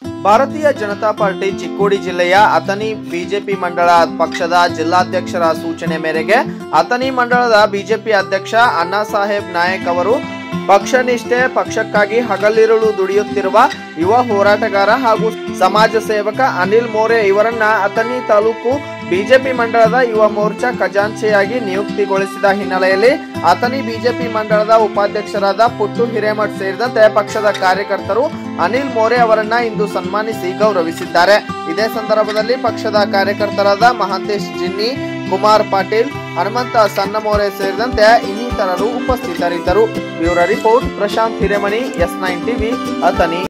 ಭಾರತೀಯ ಜನತಾ ಪಾರ್ಟಿ ಚಿಕ್ಕೋಡಿ ಜಿಲ್ಲೆಯ ಅಥಣಿ ಬಿಜೆಪಿ ಮಂಡಳ ಪಕ್ಷದ ಜಿಲ್ಲಾಧ್ಯಕ್ಷರ ಸೂಚನೆ ಮೇರೆಗೆ ಅಥಣಿ ಮಂಡಳದ ಬಿಜೆಪಿ ಅಧ್ಯಕ್ಷ ಅಣ್ಣಾ ಸಾಹೇಬ್ ನಾಯಕ್ ಅವರು ಪಕ್ಷ ನಿಷ್ಠೆ ಪಕ್ಷಕ್ಕಾಗಿ ಹಗಲಿರುಳು ದುಡಿಯುತ್ತಿರುವ ಯುವ ಹೋರಾಟಗಾರ ಹಾಗೂ ಸಮಾಜ ಸೇವಕ ಅನಿಲ್ ಮೋರೆ ಇವರನ್ನ ಅಥಣಿ ತಾಲೂಕು ಬಿಜೆಪಿ ಮಂಡಳದ ಯುವ ಮೋರ್ಚಾ ಖಜಾಂಚಿಯಾಗಿ ನಿಯುಕ್ತಿಗೊಳಿಸಿದ ಹಿನ್ನೆಲೆಯಲ್ಲಿ ಅಥಣಿ ಬಿಜೆಪಿ ಮಂಡಳದ ಉಪಾಧ್ಯಕ್ಷರಾದ ಪುಟ್ಟು ಹಿರೇಮಠ್ ಸೇರಿದಂತೆ ಪಕ್ಷದ ಕಾರ್ಯಕರ್ತರು ಅನಿಲ್ ಮೋರೆ ಅವರನ್ನ ಇಂದು ಸನ್ಮಾನಿಸಿ ಗೌರವಿಸಿದ್ದಾರೆ ಇದೇ ಸಂದರ್ಭದಲ್ಲಿ ಪಕ್ಷದ ಕಾರ್ಯಕರ್ತರಾದ ಮಹಾಂತೇಶ್ ಜಿನ್ನಿ ಕುಮಾರ್ ಪಾಟೀಲ್ ಹನುಮಂತ ಸನ್ನಮೋರೆ ಸೇರಿದಂತೆ ಇನ್ನಿತರರು ಉಪಸ್ಥಿತರಿದ್ದರು bureau report Prashant Hiremani S nine TV Athani